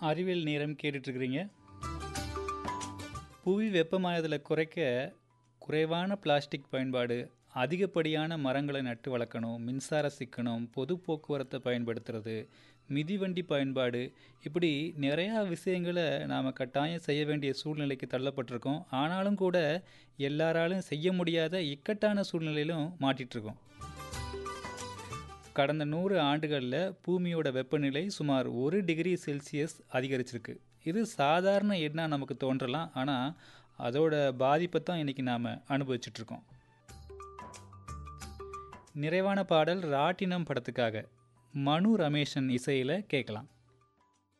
அறிவியல் நேரம் கேட்டுட்ருக்கிறீங்க புவி வெப்பமானதில் குறைக்க குறைவான பிளாஸ்டிக் பயன்பாடு அதிகப்படியான மரங்களை நட்டு வளர்க்கணும் மின்சார சிக்கனம் பொது போக்குவரத்தை பயன்படுத்துறது மிதிவண்டி பயன்பாடு இப்படி நிறையா விஷயங்களை நாம் கட்டாயம் செய்ய வேண்டிய சூழ்நிலைக்கு தள்ளப்பட்டிருக்கோம் ஆனாலும் கூட எல்லாராலும் செய்ய முடியாத இக்கட்டான சூழ்நிலையிலும் மாட்டிகிட்ருக்கோம் கடந்த நூறு ஆண்டுகளில் பூமியோட வெப்பநிலை சுமார் ஒரு டிகிரி செல்சியஸ் அதிகரிச்சிருக்கு இது சாதாரண எண்ணாக நமக்கு தோன்றலாம் ஆனால் அதோட பாதிப்பை தான் இன்றைக்கி நாம் அனுபவிச்சிட்ருக்கோம் நிறைவான பாடல் ராட்டினம் படத்துக்காக மனு ரமேஷன் இசையில் கேட்கலாம்